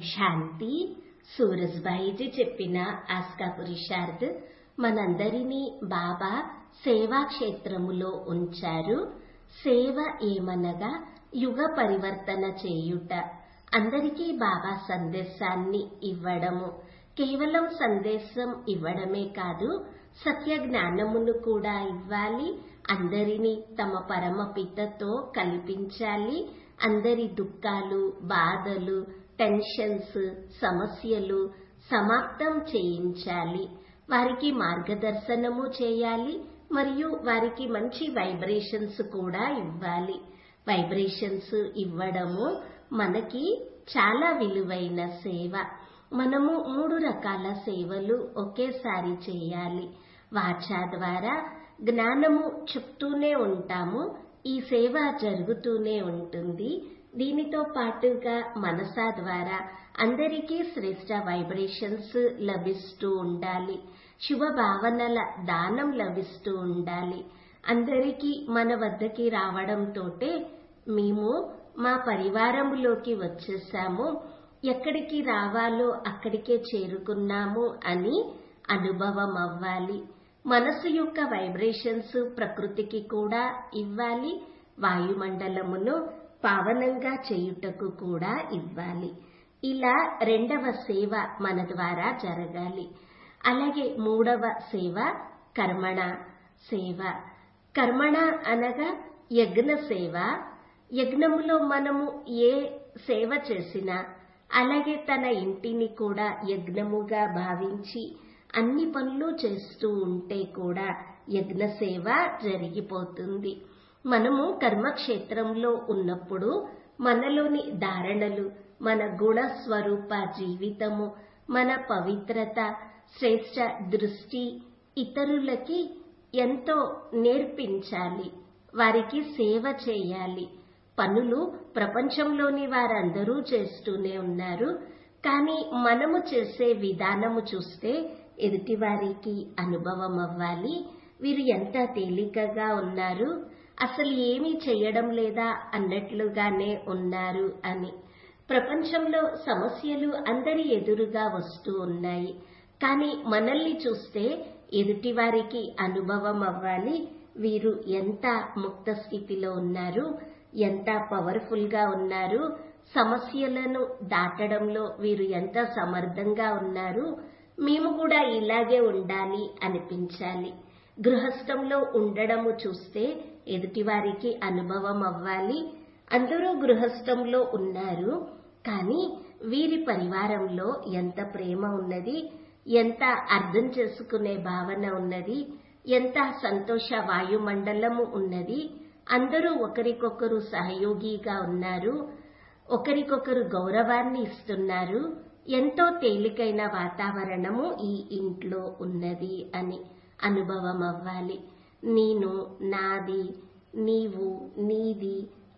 శాంతి సూరజ్భాయిజీ చెప్పిన ఆస్కా పురుషార్థ్ మనందరినీ బాబా సేవా క్షేత్రములో ఉంచారు సేవ ఏమనగా యుగ పరివర్తన చేయుట అందరికీ బాబా సందేశాన్ని ఇవ్వడము కేవలం సందేశం ఇవ్వడమే కాదు సత్య జ్ఞానమును కూడా ఇవ్వాలి అందరినీ తమ పరమపితతో కల్పించాలి అందరి దుఃఖాలు బాధలు టెన్షన్స్ సమస్యలు సమాప్తం చేయించాలి వారికి మార్గదర్శనము చేయాలి మరియు వారికి మంచి వైబ్రేషన్స్ కూడా ఇవ్వాలి వైబ్రేషన్స్ ఇవ్వడము మనకి చాలా విలువైన సేవ మనము మూడు రకాల సేవలు ఒకేసారి చేయాలి వాచా ద్వారా జ్ఞానము చెప్తూనే ఉంటాము ఈ సేవ జరుగుతూనే ఉంటుంది దీనితో పాటుగా మనసా ద్వారా అందరికీ శ్రేష్ట వైబ్రేషన్స్ లభిస్తూ ఉండాలి శుభ భావనల దానం లభిస్తూ ఉండాలి అందరికీ మన వద్దకి రావడంతోటే మేము మా పరివారములోకి వచ్చేసాము ఎక్కడికి రావాలో అక్కడికే చేరుకున్నాము అని అనుభవం అవ్వాలి మనసు యొక్క వైబ్రేషన్స్ ప్రకృతికి కూడా ఇవ్వాలి వాయుమండలమును పావనంగా చేయుటకు కూడా ఇవ్వాలి ఇలా రెండవ సేవ మన ద్వారా జరగాలి అలాగే మూడవ సేవ కర్మణ సేవ కర్మణ అనగా యజ్ఞ సేవ యజ్ఞములో మనము ఏ సేవ చేసినా అలాగే తన ఇంటిని కూడా యజ్ఞముగా భావించి అన్ని పనులు చేస్తూ ఉంటే కూడా యజ్ఞ సేవ జరిగిపోతుంది మనము కర్మక్షేత్రంలో ఉన్నప్పుడు మనలోని ధారణలు మన గుణ స్వరూప జీవితము మన పవిత్రత శ్రేష్ట దృష్టి ఇతరులకి ఎంతో నేర్పించాలి వారికి సేవ చేయాలి పనులు ప్రపంచంలోని వారందరూ చేస్తూనే ఉన్నారు కానీ మనము చేసే విధానము చూస్తే ఎదుటివారికి అనుభవం అవ్వాలి వీరు ఎంత తేలికగా ఉన్నారు అసలు ఏమీ చేయడం లేదా అన్నట్లుగానే ఉన్నారు అని ప్రపంచంలో సమస్యలు అందరి ఎదురుగా వస్తూ ఉన్నాయి కానీ మనల్ని చూస్తే ఎదుటివారికి అనుభవం అవ్వాలి వీరు ఎంత ముక్త స్థితిలో ఉన్నారు ఎంత పవర్ఫుల్ గా ఉన్నారు సమస్యలను దాటడంలో వీరు ఎంత సమర్థంగా ఉన్నారు మేము కూడా ఇలాగే ఉండాలి అనిపించాలి గృహస్థంలో ఉండడము చూస్తే ఎదుటివారికి అనుభవం అవ్వాలి అందరూ గృహస్థంలో ఉన్నారు కానీ వీరి పరివారంలో ఎంత ప్రేమ ఉన్నది ఎంత అర్థం చేసుకునే భావన ఉన్నది ఎంత సంతోష వాయుమండలము ఉన్నది అందరూ ఒకరికొకరు సహయోగిగా ఉన్నారు ఒకరికొకరు గౌరవాన్ని ఇస్తున్నారు ఎంతో తేలికైన వాతావరణము ఈ ఇంట్లో ఉన్నది అని అనుభవం అవ్వాలి నేను నాది నీవు నీది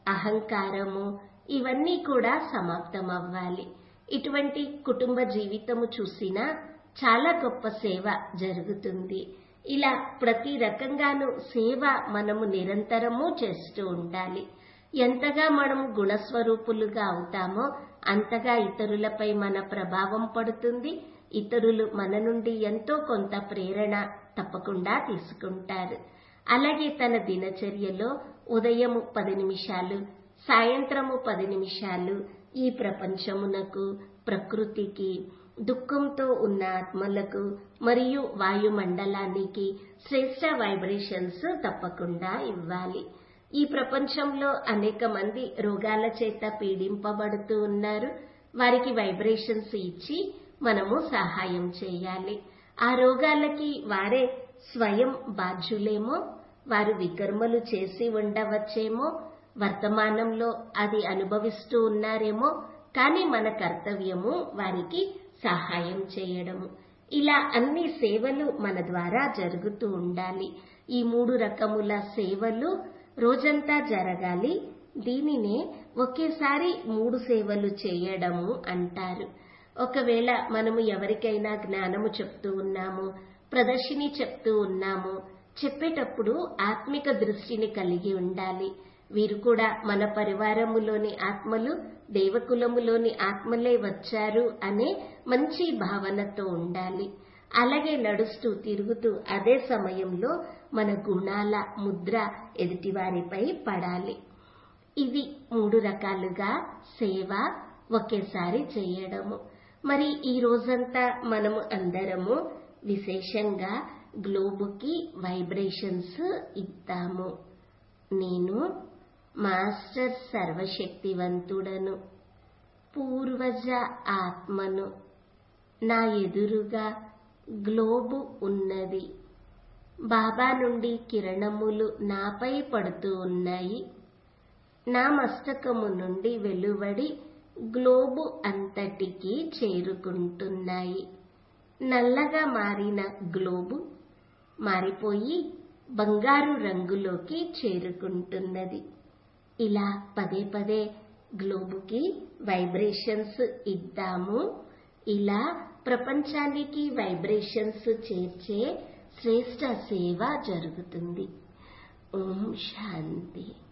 అహంకారము ఇవన్నీ కూడా సమాప్తం అవ్వాలి ఇటువంటి కుటుంబ జీవితము చూసినా చాలా గొప్ప సేవ జరుగుతుంది ఇలా ప్రతి రకంగాను సేవ మనము నిరంతరము చేస్తూ ఉండాలి ఎంతగా మనము గుణస్వరూపులుగా అవుతామో అంతగా ఇతరులపై మన ప్రభావం పడుతుంది ఇతరులు మన నుండి ఎంతో కొంత ప్రేరణ తప్పకుండా తీసుకుంటారు అలాగే తన దినచర్యలో ఉదయము పది నిమిషాలు సాయంత్రము పది నిమిషాలు ఈ ప్రపంచమునకు ప్రకృతికి దుఃఖంతో ఉన్న ఆత్మలకు మరియు వాయుమండలానికి శ్రేష్ట వైబ్రేషన్స్ తప్పకుండా ఇవ్వాలి ఈ ప్రపంచంలో అనేక మంది రోగాల చేత పీడింపబడుతూ ఉన్నారు వారికి వైబ్రేషన్స్ ఇచ్చి మనము సహాయం చేయాలి ఆ రోగాలకి వారే స్వయం బాధ్యులేమో వారు వికర్మలు చేసి ఉండవచ్చేమో వర్తమానంలో అది అనుభవిస్తూ ఉన్నారేమో కానీ మన కర్తవ్యము వారికి సహాయం చేయడము ఇలా అన్ని సేవలు మన ద్వారా జరుగుతూ ఉండాలి ఈ మూడు రకముల సేవలు రోజంతా జరగాలి దీనినే ఒకేసారి మూడు సేవలు చేయడము అంటారు ఒకవేళ మనము ఎవరికైనా జ్ఞానము చెప్తూ ఉన్నాము ప్రదర్శిని చెప్తూ ఉన్నాము చెప్పేటప్పుడు ఆత్మిక దృష్టిని కలిగి ఉండాలి వీరు కూడా మన పరివారములోని ఆత్మలు దేవకులములోని ఆత్మలే వచ్చారు అనే మంచి భావనతో ఉండాలి అలాగే నడుస్తూ తిరుగుతూ అదే సమయంలో మన గుణాల ముద్ర ఎదుటివారిపై పడాలి ఇవి మూడు రకాలుగా సేవ ఒకేసారి చేయడము మరి ఈ రోజంతా మనము అందరము విశేషంగా గ్లోబుకి వైబ్రేషన్స్ ఇద్దాము నేను మాస్టర్ సర్వశక్తివంతుడను పూర్వజ ఆత్మను నా ఎదురుగా గ్లోబు ఉన్నది బాబా నుండి కిరణములు నాపై పడుతూ ఉన్నాయి నా మస్తకము నుండి వెలువడి గ్లోబు అంతటికి చేరుకుంటున్నాయి నల్లగా మారిన గ్లోబు మారిపోయి బంగారు రంగులోకి చేరుకుంటున్నది ఇలా పదే పదే గ్లోబుకి వైబ్రేషన్స్ ఇద్దాము ఇలా ప్రపంచానికి వైబ్రేషన్స్ చేర్చే శ్రేష్ట సేవ జరుగుతుంది ఓం శాంతి